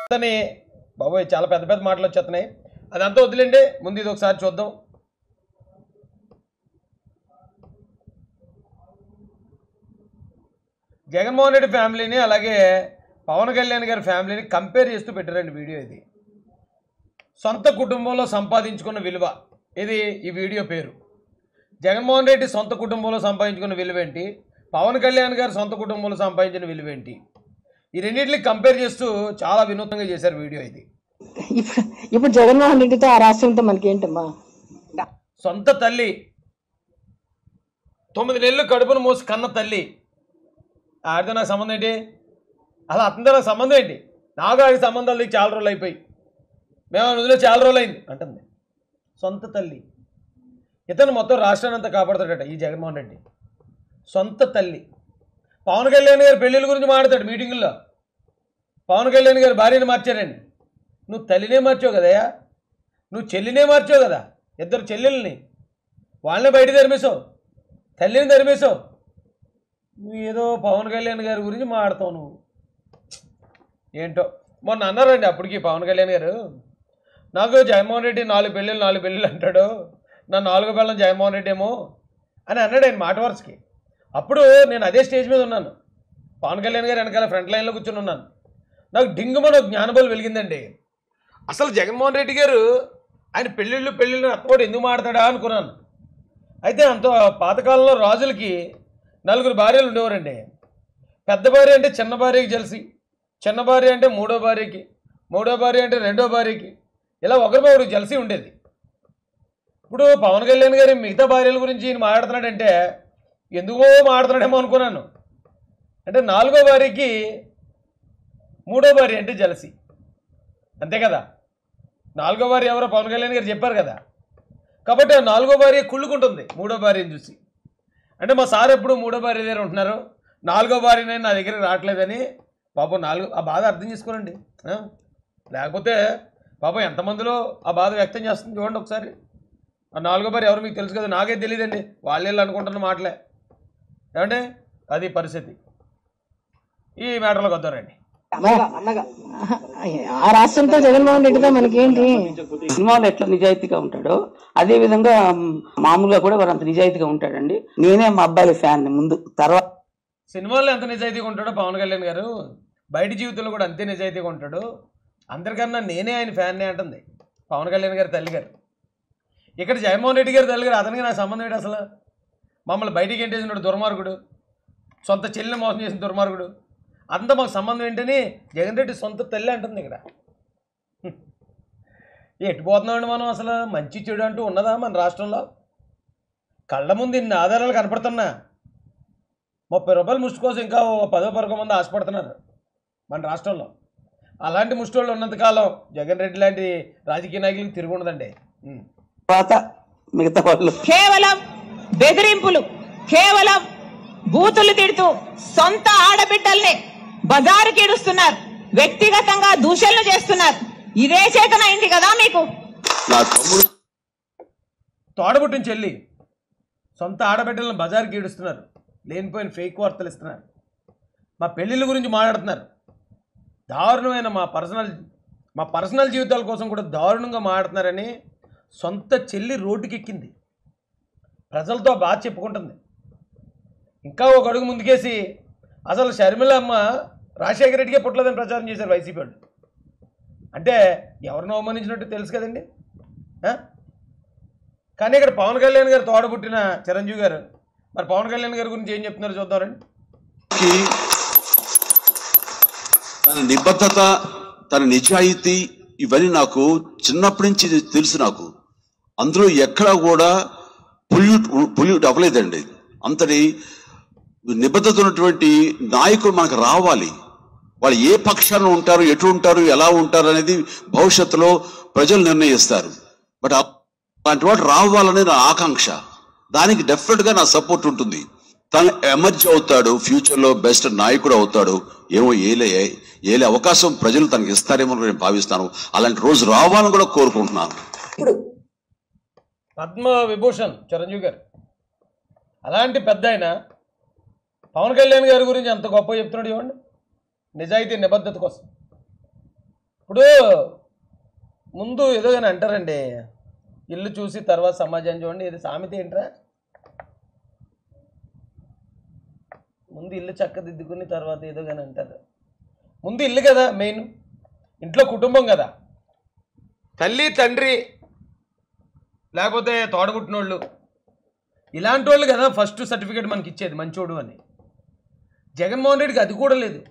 అని బాబోయ్ చాలా పెద్ద పెద్ద మాటలు వచ్చేస్తున్నాయి అదంతా వదిలేండి ముందు ఇది ఒకసారి చూద్దాం జగన్మోహన్ రెడ్డి ఫ్యామిలీని అలాగే పవన్ కళ్యాణ్ గారి ఫ్యామిలీని కంపేర్ చేస్తూ పెట్టారండి వీడియో ఇది సొంత కుటుంబంలో సంపాదించుకున్న విలువ ఇది ఈ వీడియో పేరు జగన్మోహన్ రెడ్డి సొంత కుటుంబంలో సంపాదించుకున్న విలువ ఏంటి పవన్ కళ్యాణ్ గారు సొంత కుటుంబంలో సంపాదించిన విలువ ఏంటి ఈ రెండింటిని కంపేర్ చేస్తూ చాలా వినూత్నంగా చేశారు వీడియో ఇది ఇప్పుడు ఇప్పుడు జగన్మోహన్ రెడ్డితో ఆ రాష్ట్రంతో మనకేంటమ్మా సొంత తల్లి తొమ్మిది నెలలు కడుపును మోసి కన్న తల్లి ఆడితో నాకు సంబంధం ఏంటి అలా అతనితో నాకు సంబంధం ఏంటి నాకు ఆడికి సంబంధాలు నీకు చాలా రోజులు అయిపోయి మేము వదిలే చాలా రోజులు అయింది అంటుంది సొంత తల్లి ఇతను మొత్తం రాష్ట్రాన్ని అంతా కాపాడుతాడట ఈ జగన్మోహన్ రెడ్డి సొంత తల్లి పవన్ కళ్యాణ్ గారి పెళ్ళిళ్ళ గురించి మాట్లాడతాడు మీటింగుల్లో పవన్ కళ్యాణ్ గారి భార్యని మార్చారండి నువ్వు తల్లినే మార్చావు కదయ్యా నువ్వు చెల్లినే మార్చావు కదా ఇద్దరు చెల్లెల్ని వాళ్ళని బయట తరిమేశావు తల్లిని తరిమేశావు నువ్వు ఏదో పవన్ కళ్యాణ్ గారి గురించి మాడతావు నువ్వు ఏంటో మొన్న అన్నారండి అప్పటికి పవన్ కళ్యాణ్ గారు నాకు జగన్మోహన్ రెడ్డి నాలుగు పెళ్ళిళ్ళు నాలుగు పెళ్ళిళ్ళు అంటాడు నా నాలుగో పెళ్ళం జగన్మోహన్ రెడ్డి ఏమో అని అన్నాడు ఆయన మాట వరుసకి అప్పుడు నేను అదే స్టేజ్ మీద ఉన్నాను పవన్ కళ్యాణ్ గారు వెనకాల ఫ్రంట్ లైన్లో కూర్చుని ఉన్నాను నాకు డింగుమని ఒక జ్ఞానబోలు వెలిగిందండి అసలు జగన్మోహన్ రెడ్డి గారు ఆయన పెళ్ళిళ్ళు పెళ్ళిళ్ళు అత్తవాడు ఎందుకు మాడతాడా అనుకున్నాను అయితే అంత పాతకాలంలో రాజులకి నలుగురు భార్యలు ఉండేవారండి పెద్ద భార్య అంటే చిన్న భార్యకి తెలిసి చిన్న భార్య అంటే మూడో భార్యకి మూడో భార్య అంటే రెండో భార్యకి ఇలా ఒకరి ఒకరికి జలసి ఉండేది ఇప్పుడు పవన్ కళ్యాణ్ గారి మిగతా భార్యల గురించి ఈయన మాట్లాడుతున్నాడంటే ఎందుకో మాట్లాడుతున్నాడేమో అనుకున్నాను అంటే నాలుగో భార్యకి మూడో భార్య అంటే జలసి అంతే కదా నాలుగో భార్య ఎవరో పవన్ కళ్యాణ్ గారు చెప్పారు కదా కాబట్టి ఆ నాలుగో భార్య కుళ్ళుకుంటుంది మూడో భార్యని చూసి అంటే మా సార్ ఎప్పుడు మూడో భార్య దగ్గర ఉంటున్నారు నాలుగో భార్యనే నా దగ్గరికి రావట్లేదని పాపం నాలుగు ఆ బాధ అర్థం చేసుకోరండి ఆ? లేకపోతే పాపం ఎంతమందిలో ఆ బాధ వ్యక్తం చేస్తుంది చూడండి ఒకసారి ఆ నాలుగో భార్య ఎవరు మీకు తెలుసు కదా నాకే తెలియదండి వాళ్ళే అనుకుంటున్న మాటలే ఏమంటే అది పరిస్థితి ఈ మ్యాటర్లోకి వద్దారండి ఆ రాష్ట్రంతో జగన్మోహన్ రెడ్డితో మనకేంటి సినిమాలో ఎట్లా నిజాయితీగా ఉంటాడో అదే విధంగా మ్, మామూలుగా కూడా వాడు అంత నిజాయితీగా ఉంటాడండి నేనే మా అబ్బాయి ఫ్యాన్ ముందు తర్వాత సినిమాల్లో ఎంత నిజాయితీగా ఉంటాడో పవన్ కళ్యాణ్ గారు బయట జీవితంలో కూడా అంతే నిజాయితీగా ఉంటాడు అందరికన్నా నేనే ఆయన ఫ్యాన్నే అంటుంది పవన్ కళ్యాణ్ గారి తల్లి గారు ఇక్కడ జగన్మోహన్ రెడ్డి గారి తల్లి గారు అతనికి నాకు సంబంధం ఏంటి అసలు మమ్మల్ని బయటికి ఎంటేసినాడు దుర్మార్గుడు సొంత చెల్లిని మోసం చేసిన దుర్మార్గుడు అంత మాకు సంబంధం ఏంటని జగన్ రెడ్డి సొంత తల్లి అంటుంది ఇక్కడ హ్మ్. ఎటు పోతున్నామండి మనం అసలు మంచి చెడు అంటూ ఉన్నదా మన రాష్ట్రంలో కళ్ళ ముందు ఇన్ని ఆధారాలు కనపడుతున్నా ముప్పై రూపాయలు ముష్టి కోసం ఇంకా ఓ పదో పరకం మంది ఆశపడుతున్నారు మన రాష్ట్రంలో అలాంటి ముష్టి వాళ్ళు ఉన్నంతకాలం జగన్ రెడ్డి లాంటి రాజకీయ నాయకులకు తిరుగుండదండి ఉం. తర్వాత మిగతా వాళ్ళు కేవలం బెదిరింపులు కేవలం బూతులు తిడుతూ సొంత ఆడబిడ్డల్ని బజారుకి ఇడుస్తున్నారు వ్యక్తిగతంగా దూషణలు చేస్తున్నారు ఇదే చేతన అయింది కదా మీకు నా తమ్ముడు తోడబుట్టిన చెల్లి సొంత ఆడబిడ్డలను బజార్కి ఈడుస్తున్నారు లేనిపోయిన ఫేక్ వార్తలు ఇస్తున్నారు మా పెళ్ళిళ్ళ గురించి మాట్లాడుతున్నారు దారుణమైన మా పర్సనల్ మా పర్సనల్ జీవితాల కోసం కూడా దారుణంగా మాట్లాడుతున్నారని సొంత చెల్లి రోడ్డుకి ఎక్కింది ప్రజలతో బాధ చెప్పుకుంటుంది ఇంకా ఒక అడుగు ముందుకేసి అసలు షర్మిల అమ్మ రాజశేఖర రెడ్డికే పుట్టలేదని ప్రచారం చేశారు వైసీపీ వాళ్ళు అంటే ఎవరిని అవమానించినట్టు తెలుసు కదండి ఆ? కానీ ఇక్కడ పవన్ కళ్యాణ్ గారు తోడబుట్టిన చిరంజీవి గారు మరి పవన్ కళ్యాణ్ గారి గురించి ఏం చెప్తున్నారో చూద్దామండి కి తన నిబద్ధత తన నిజాయితీ ఇవన్నీ నాకు చిన్నప్పటి నుంచి ఇది తెలుసు నాకు అందులో ఎక్కడా కూడా పొల్యూట్ పొల్యూట్ అవ్వలేదండి అంతటి నిబద్ధత ఉన్నటువంటి నాయకులు మనకు రావాలి వాళ్ళు ఏ పక్షాన ఉంటారు ఎటు ఉంటారు ఎలా ఉంటారు అనేది భవిష్యత్తులో ప్రజలు నిర్ణయిస్తారు బట్ అలాంటి వాడు రావాలనే నా ఆకాంక్ష దానికి డెఫినెట్ గా నా సపోర్ట్ ఉంటుంది తను ఎమర్జ్ అవుతాడు ఫ్యూచర్ లో బెస్ట్ నాయకుడు అవుతాడు ఏమో ఏలే ఏలే అవకాశం ప్రజలు తనకి ఇస్తారేమో అని నేను భావిస్తాను అలాంటి రోజు రావాలని కూడా కోరుకుంటున్నాను పద్మ విభూషణ్ చిరంజీవి గారు అలాంటి పెద్ద ఆయన పవన్ కళ్యాణ్ గారి గురించి అంత గొప్ప చెప్తున్నాడు చూడండి నిజాయితీ నిబద్ధత కోసం ఇప్పుడు ముందు ఏదో కానీ అంటారండి ఇల్లు చూసి తర్వాత సమాజాన్ని చూడండి ఇది సామెత ఏంట్రా ముందు ఇల్లు చక్కదిద్దుకుని తర్వాత ఏదో కానీ అంటారు ముందు ఇల్లు కదా మెయిన్ ఇంట్లో కుటుంబం కదా తల్లి తండ్రి లేకపోతే తోడగుట్టినోళ్ళు ఇలాంటి వాళ్ళు కదా ఫస్ట్ సర్టిఫికేట్ మనకి ఇచ్చేది మంచోడు అని జగన్మోహన్ రెడ్డికి అది కూడా లేదు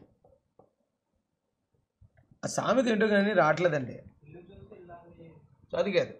ఆ సామెత ఏంటో కానీ రావట్లేదండి సో అది కాదు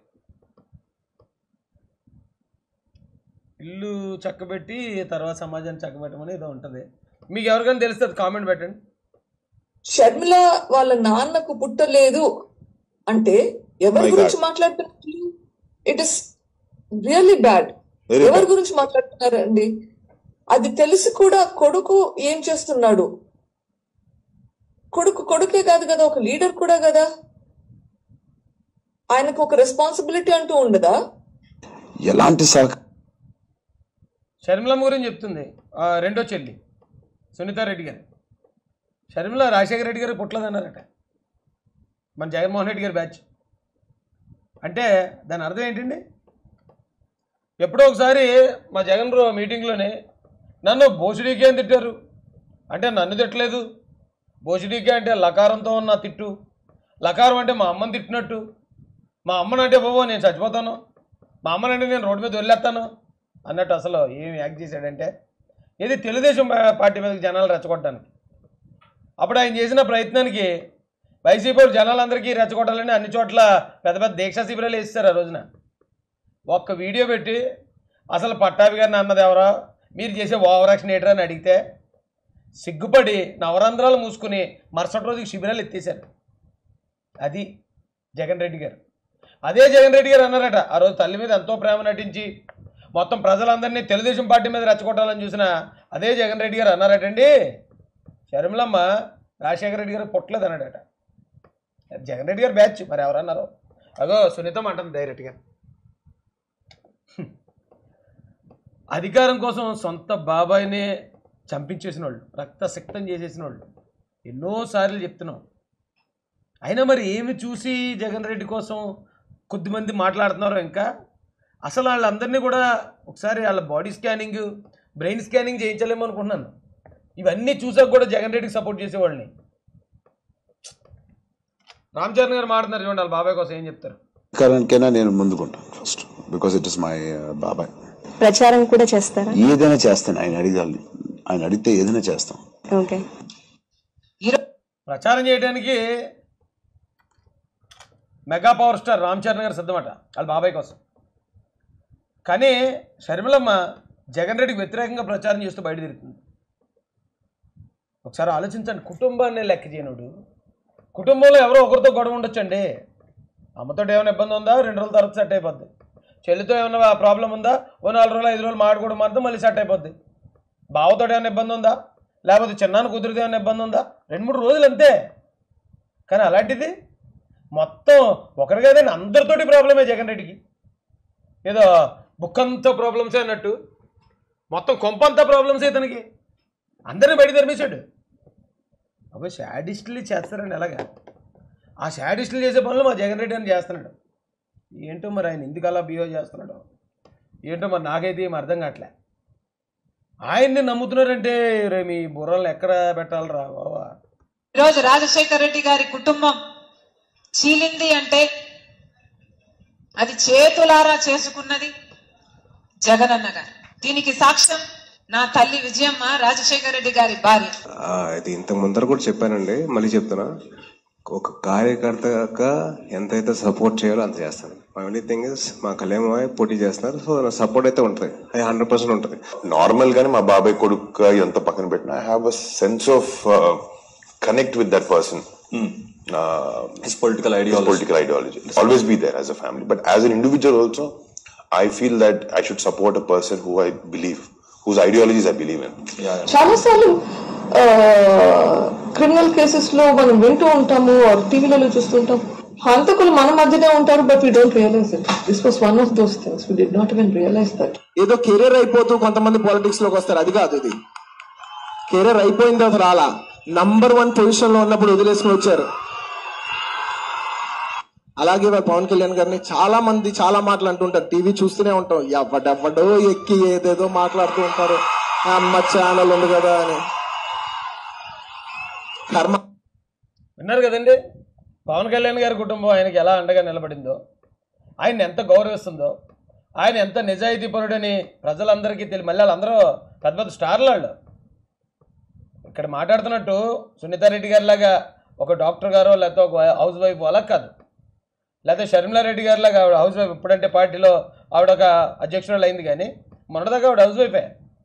ఇల్లు చక్కబెట్టి తర్వాత సమాజాన్ని చక్కబెట్టమని ఏదో ఉంటుంది మీకు ఎవరికైనా తెలుస్తుంది కామెంట్ పెట్టండి షర్మిల వాళ్ళ నాన్నకు పుట్టలేదు అంటే ఎవరి My గురించి మాట్లాడుతున్నారు it is really bad Very ఎవరి bad. గురించి మాట్లాడుతున్నారండి అది తెలిసి కూడా కొడుకు ఏం చేస్తున్నాడు కొడుకు కొడుకే కాదు కదా ఒక లీడర్ కూడా కదా ఆయనకు ఒక రెస్పాన్సిబిలిటీ అంటూ ఉండదా ఎలాంటి సహక షర్మిలమ్మ గురించి చెప్తుంది ఆ రెండో చెల్లి సునీతారెడ్డి గారు షర్మిల రాజశేఖర రెడ్డి గారు పుట్టలేదన్నారట మన జగన్మోహన్ రెడ్డి గారి బ్యాచ్ అంటే దాని అర్థం ఏంటండి ఎప్పుడో ఒకసారి మా జగన్ రో మీటింగ్లోనే నన్ను బోసుడీకే అని తిట్టారు అంటే నన్ను తిట్టలేదు బోసుడీకే అంటే లకారంతో ఉన్న తిట్టు లకారం అంటే మా అమ్మని తిట్టినట్టు మా అమ్మనంటే బాబు నేను చచ్చిపోతాను మా అమ్మనంటే నేను రోడ్డు మీద వెళ్ళేస్తాను అన్నట్టు అసలు ఏం యాక్ట్ చేశాడంటే ఇది తెలుగుదేశం పా- పార్టీ మీద జనాలు రెచ్చగొట్టడానికి అప్పుడు ఆయన చేసిన ప్రయత్నానికి వైసీపీ వాళ్ళు జనాలందరికీ రెచ్చగొట్టాలని అన్ని చోట్ల పెద్ద పెద్ద దీక్షా శిబిరాలు వేస్తారు ఆ రోజున ఒక్క వీడియో పెట్టి అసలు పట్టాభి గారిని అన్నది ఎవరో మీరు చేసే ఓవర్ యాక్షన్ ఏంటరా అని అడిగితే సిగ్గుపడి నవరంధ్రాలు మూసుకుని మరుసటి రోజుకి శిబిరాలు ఎత్తేశారు అది జగన్ రెడ్డి గారు అదే జగన్ రెడ్డి గారు అన్నారట ఆ రోజు తల్లి మీద ఎంతో ప్రేమ నటించి మొత్తం ప్రజలందరినీ తెలుగుదేశం పార్టీ మీద రెచ్చగొట్టాలని చూసిన అదే జగన్ రెడ్డి గారు అన్నారటండి షర్మిలమ్మ రాజశేఖర రెడ్డి గారు పుట్టలేదు అన్నాడట జగన్ రెడ్డి గారు బ్యాచ్ మరి ఎవరన్నారు అగో సునీతం అంటుంది డైరెక్ట్గా అధికారం కోసం సొంత బాబాయినే చంపించేసిన వాళ్ళు రక్తసిక్తం చేసేసిన వాళ్ళు ఎన్నోసార్లు చెప్తున్నాం అయినా మరి ఏమి చూసి జగన్ రెడ్డి కోసం కొద్దిమంది మాట్లాడుతున్నారో ఇంకా అసలు వాళ్ళందరినీ కూడా ఒకసారి వాళ్ళ బాడీ స్కానింగ్ బ్రెయిన్ స్కానింగ్ చేయించలేమో అనుకుంటున్నాను ఇవన్నీ చూసాక కూడా జగన్ రెడ్డికి సపోర్ట్ చేసేవాళ్ళని రామ్ చరణ్ గారు మాట్లాడుతున్నారు చూడండి వాళ్ళ బాబాయ్ కోసం ఏం చెప్తారు కరణ్కైనా నేను ముందుకుంటాను first because it is my బాబాయ్ ప్రచారం కూడా చేస్తారా ఏదైనా చేస్తాను ఆయన అడిగాలి ఆయన అడిగితే ఏదైనా చేస్తాం ఓకే ప్రచారం చేయడానికి mega power star Ram Charan garu సిద్ధమట వాళ్ళ బాబాయ్ కోసం కానీ షర్మిలమ్మ జగన్ రెడ్డికి వ్యతిరేకంగా ప్రచారం చేస్తూ బయట తిరుగుతుంది ఒకసారి ఆలోచించండి కుటుంబాన్ని లెక్క చేయనుడు కుటుంబంలో ఎవరో ఒకరితో గొడవ ఉండొచ్చండి అమ్మతో ఏమైనా ఇబ్బంది ఉందా రెండు రోజుల తర్వాత సెట్ అయిపోద్ది చెల్లితో ఏమైనా ప్రాబ్లం ఉందా ఓ నాలుగు రోజులు ఐదు రోజులు మాట్లాడుకోవడం మాత్రం మళ్ళీ సెట్ అయిపోద్ది బావతో ఏమైనా ఇబ్బంది ఉందా లేకపోతే చిన్నాన్న కుదిరితే ఏమైనా ఇబ్బంది ఉందా రెండు మూడు రోజులు అంతే కానీ అలాంటిది మొత్తం ఒకరి కదండి అందరితోటి ప్రాబ్లమే జగన్ రెడ్డికి ఏదో బుక్ అంతా ప్రాబ్లమ్సే అన్నట్టు మొత్తం కొంపంతా ప్రాబ్లమ్స్ ఇతనికి అందరిని బయట తరిమేశాడు అబ్బాయి శాడిస్టులు చేస్తారండి ఎలాగా ఆ శాడిస్టులు చేసే పనులు మా జగన్ రెడ్డి అని చేస్తున్నాడు ఏంటో మరి ఆయన ఎందుకు అలా బిహేవ్ చేస్తున్నాడు ఏంటో మరి నాకైతే ఏం అర్థం కావట్లే ఆయన్ని నమ్ముతున్నారంటే రే మీ బుర్రలు ఎక్కడ పెట్టాలరా బాబా ఈరోజు రాజశేఖర రెడ్డి గారి కుటుంబం చీలింది అంటే అది చేతులారా చేసుకున్నది జగనన్న గారు దీనికి సాక్ష్యం నా తల్లి విజయమ్మ రాజశేఖర రెడ్డి గారి భార్య ఆ, ఇది ఇంత ముందర కూడా చెప్పానండి మళ్ళీ చెప్తున్నా ఒక కార్యకర్తగా ఎంతైతే సపోర్ట్ చేయాలో అంత చేస్తాను మై ఓన్లీ థింగ్ ఇస్ మా కళ్యాణ్ పోటీ చేస్తున్నారు సో నా సపోర్ట్ అయితే ఉంటుంది అది హండ్రెడ్ పర్సెంట్ ఉంటుంది నార్మల్ గానే మా బాబాయ్ కొడుకు ఎంత పక్కన పెట్టినా I have a sense of connect with that person His political ideology. political ideology always be there as a family but as an individual also i feel that i should support a person who i believe whose ideologies i believe in చాలాసార్లు criminal cases లో మనం వింటూ ఉంటాము టీవీలలో చూస్తుంటాం హంతకులు మన మధ్యనే ఉంటారు but we don't realize it this was one of those things we did not even realize that ఏదో కెరీర్ అయిపోతూ కొంతమంది పాలిటిక్స్ లోకి వస్తారు అది కాదు ఇది కెరీర్ అయిపోయిన తర్వాత రాలా నంబర్ వన్ పొజిషన్ లో ఉన్నప్పుడు వదిలేసుకుని వచ్చారు అలాగే వాళ్ళ పవన్ కళ్యాణ్ గారిని చాలా మంది చాలా మాటలు అంటుంటారు టీవీ చూస్తూనే ఉంటాం ఎవడెవడో ఎక్కి ఏదేదో మాట్లాడుతూ ఉంటారు ఆ అమ్మ ఛానల్ ఉంది కదా అని కర్మ విన్నారు కదండి పవన్ కళ్యాణ్ గారి కుటుంబం ఆయనకి ఎలా అండగా నిలబడిందో ఆయన ఎంత గౌరవిస్తుందో ఆయన ఎంత నిజాయితీపరుడని ప్రజలందరికీ తెలియ మళ్ళీ వాళ్ళందరూ పెద్ద పెద్ద స్టార్లు వాళ్ళు ఇక్కడ మాట్లాడుతున్నట్టు సునీతారెడ్డి గారి లాగా ఒక డాక్టర్ గారో లేకపోతే ఒక హౌస్ వైఫ్ అలా కాదు లేకపోతే షర్మిలారెడ్డి గారి లాగా ఆవిడ హౌస్ వైఫ్ ఇప్పుడంటే పార్టీలో ఆవిడ ఒక అధ్యక్షురాలు అయింది కానీ మొన్నదాకా ఆవిడ హౌస్ వైఫే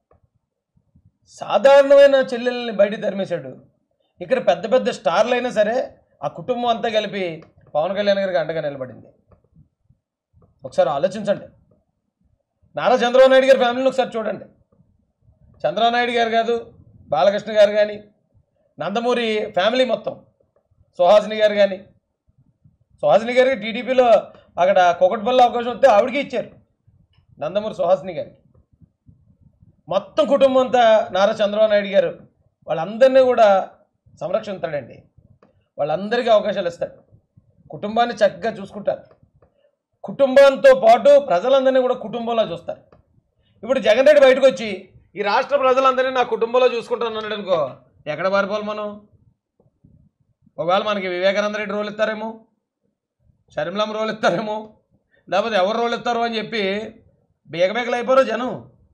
సాధారణమైన చెల్లెల్ని బయట తరిమేశాడు ఇక్కడ పెద్ద పెద్ద స్టార్లు అయినా సరే ఆ కుటుంబం అంతా కలిపి పవన్ కళ్యాణ్ గారికి అండగా నిలబడింది ఒకసారి ఆలోచించండి నారా చంద్రబాబు నాయుడు గారి ఫ్యామిలీని ఒకసారి చూడండి చంద్రబాబు నాయుడు గారు కాదు బాలకృష్ణ గారు కానీ నందమూరి ఫ్యామిలీ మొత్తం సుహాసిని గారు కానీ సుహాసిని గారికి టీడీపీలో అక్కడ కొకటిపల్లి అవకాశం వస్తే ఆవిడకి ఇచ్చారు నందమూరి సుహాసిని గారికి మొత్తం కుటుంబం అంతా నారా చంద్రబాబు నాయుడు గారు వాళ్ళందరినీ కూడా సంరక్షిస్తాడండి వాళ్ళందరికీ అవకాశాలు ఇస్తాడు కుటుంబాన్ని చక్కగా చూసుకుంటారు కుటుంబంతో పాటు ప్రజలందరినీ కూడా కుటుంబంలో చూస్తారు ఇప్పుడు జగన్ రెడ్డి బయటకు వచ్చి ఈ రాష్ట్ర ప్రజలందరినీ నా కుటుంబంలో చూసుకుంటాను అన్నాడు అనుకో ఎక్కడ పారిపోవాలి మనం ఒకవేళ మనకి వివేకానంద రెడ్డి రోల్ ఇస్తారేమో షర్మిలమ్మ రోల్ ఇస్తారేమో లేకపోతే ఎవరు రోల్ ఇస్తారో అని చెప్పి బేగబేగలు అయిపోరో జనం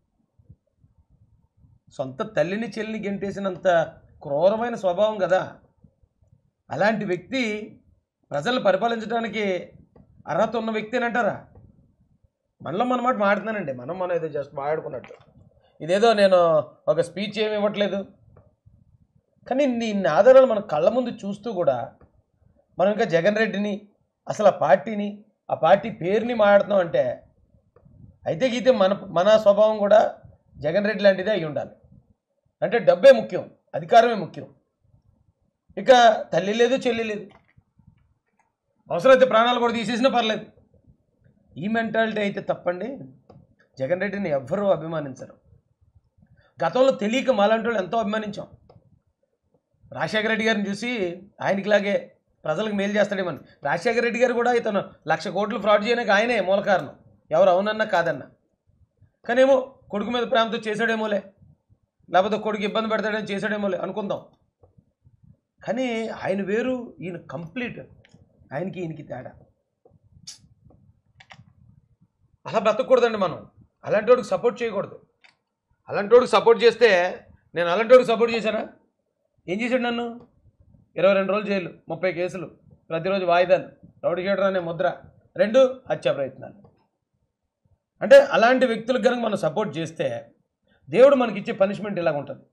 సొంత తల్లిని చెల్లిని గెంటేసినంత క్రూరమైన స్వభావం కదా అలాంటి వ్యక్తి ప్రజలను పరిపాలించడానికి అర్హత ఉన్న వ్యక్తి అని అంటారా మనలో మన మాట మాడుతున్నానండి మనం మనం ఏదో జస్ట్ మాట్లాడుకున్నట్టు ఇదేదో నేను ఒక స్పీచ్ ఏమి ఇవ్వట్లేదు కానీ ఇన్ని ఆధారాలు మన కళ్ళ ముందు చూస్తూ కూడా మనం ఇంకా జగన్ రెడ్డిని అసలు ఆ పార్టీని ఆ పార్టీ పేరుని మాట్లాడుతున్నాం అంటే అయితే గీతే మన మన స్వభావం కూడా జగన్ రెడ్డి లాంటిదే అయి ఉండాలి అంటే డబ్బే ముఖ్యం అధికారమే ముఖ్యం ఇక తల్లి లేదు చెల్లి లేదు అవసరమైతే ప్రాణాలు కూడా తీసేసినా పర్లేదు ఈ మెంటాలిటీ అయితే తప్పండి జగన్ రెడ్డిని ఎవ్వరూ అభిమానించరు గతంలో తెలియక మాలాంటి వాళ్ళు ఎంతో అభిమానించాం రాజశేఖర రెడ్డి గారిని చూసి ఆయనకిలాగే ప్రజలకు మేలు చేస్తాడేమని రాజశేఖర రెడ్డి గారు కూడా ఇతను లక్ష కోట్లు ఫ్రాడ్ చేయడానికి ఆయనే మూల కారణం ఎవరు అవునన్నా కాదన్నా కానీ ఏమో కొడుకు మీద ప్రేమతో చేశాడేమోలే లేకపోతే కొడుకు ఇబ్బంది పెడతాడని చేశాడేమోలే అనుకుందాం కానీ ఆయన వేరు ఈయన కంప్లీట్ ఆయనకి ఈయనకి తేడా అలా బ్రతకూడదండి మనం అలాంటి వాడికి సపోర్ట్ చేయకూడదు అలాంటి వాడికి సపోర్ట్ చేస్తే నేను అలాంటి వాడికి సపోర్ట్ చేశానా ఏం చేశాడు నన్ను ఇరవై రెండు రోజులు జైలు ముప్పై కేసులు ప్రతిరోజు వాయిదాలు రౌడీ షీటర్ అనే ముద్ర రెండు హత్యా ప్రయత్నాలు అంటే అలాంటి వ్యక్తులకు కనుక మనం సపోర్ట్ చేస్తే దేవుడు మనకిచ్చే పనిష్మెంట్ ఇలాగ ఉంటుంది